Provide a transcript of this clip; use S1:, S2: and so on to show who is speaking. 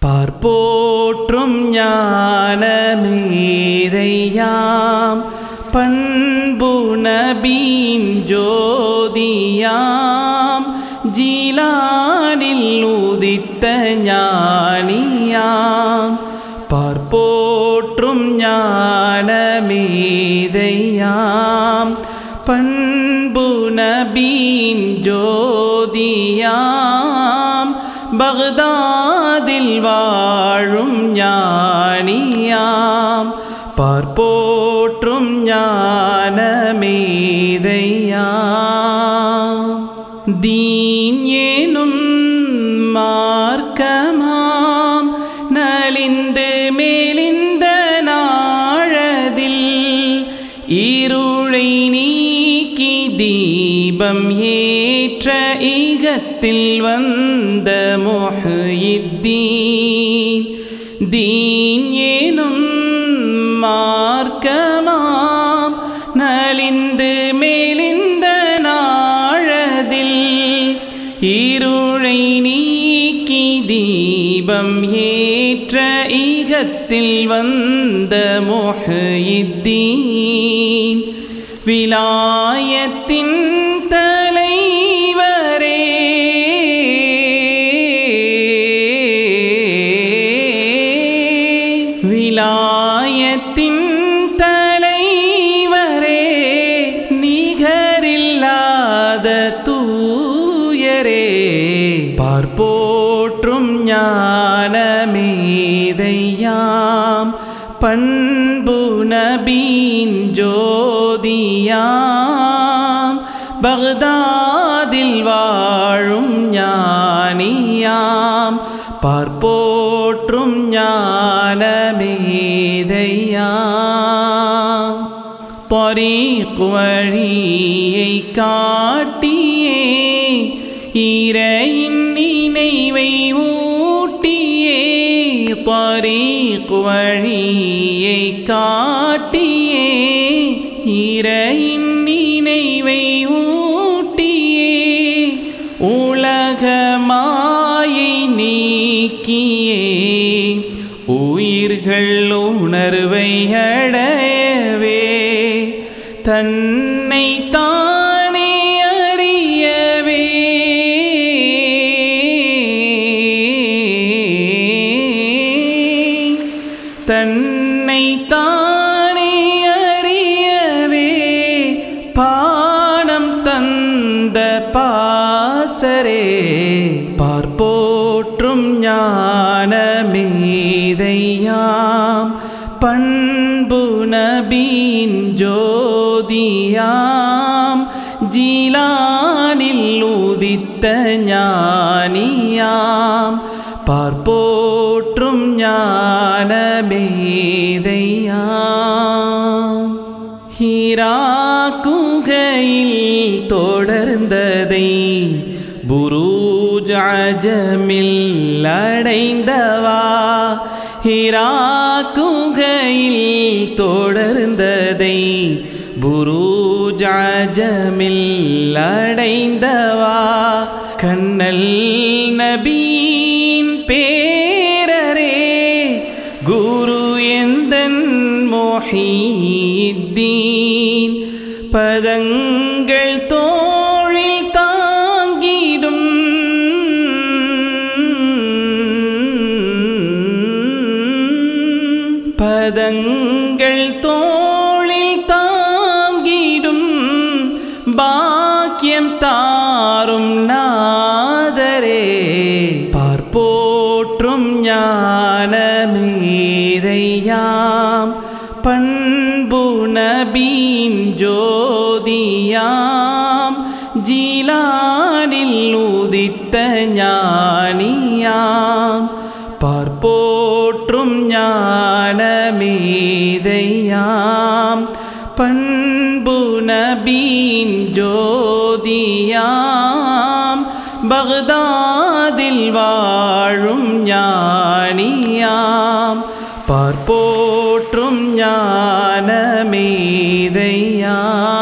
S1: பார்ப்போற்றும் ஞானமேதையாம் பண்பு நபீன் ஜோதியாம் ஜீலானில் உதித்த ஞானியாம் பார்ப்போற்றும் ஞானமேதையாம் பண்பு நபீன் ஜோதியாம் பக்தாதில் வாழும் ஞானியாம் பார்ப்போற்றும் ஞானமேதையாம் தீன் ஏனும் மார்க்கமாம் நலிந்து மேலிந்த நாழதில் இருளை நீக்கி தீபம் ஏற்ற ஈகத்தில் வந்த மொஹித்தீன் தீன் ஏனும் மார்க்கமாம் நலிந்து மேலிந்த நாழதில் இருளை நீக்கி தீபம் ஏற்ற ஈகத்தில் வந்த மொஹித்தீன் விலாயத்தின் தலைவரே விலாயத்தின் தலைவரே நிகரில்லாத தூயரே பார்ப்போற்றும் ஞானமேதையாம் பண்பு நபீன் ஜோதியாம் பக்தாதில் வாழும் ஞானியாம் பார்ப்போற்றும் ஞானமேதையாம் பரீக் வழியை காட்டியே இறையின் நினைவை ஊட்டியே பரீக் வழியை காட்டியே இறையின் நினைவை ஊட்டியே உலகமாயை நீக்கியே உயிர்கள் உணர்வை அடையவே தன்னை தானே அறியவே தன்னை தானே அறியவே பானம் தந்த பாசரே பார்ப்போற்றும் ஞானமேதையாம் பண்பு நபீன் ஜோதியாம் ஜீலானில் உதித்த ஞானியாம் பார்ப்போற்றும் ஞானமேதையாம் ஹீராக்குகையில் தொடர்ந்ததை புரூஜ் அஜமில் அடைந்தவா ஹீராக்குகையில் தொடர்ந்ததை புரூஜ் அஜமில் அடைந்தவா கண்ணல் நபீன் பேரரே குரு எந்தன் மொஹீத்தீன் பதங்கள் தோழில் தாங்கிடும் பதங்கள் தோளில் தாங்கிடும் பாக்கியம் தாரும் நாதரே பார்ப்போற்றும் ஞானமேதையாம் பண்பு நபீன் ஜோதியாம் ஜீலானில் உதித்த ஞானியாம் பார்ப்போற்றும் ஞானமேதையாம் பண்பு நபீன் ஜோதியாம் பக்தாதில் வாழும் ஞானியாம் பார்ப்போற்றும் ஞானமேதையாம்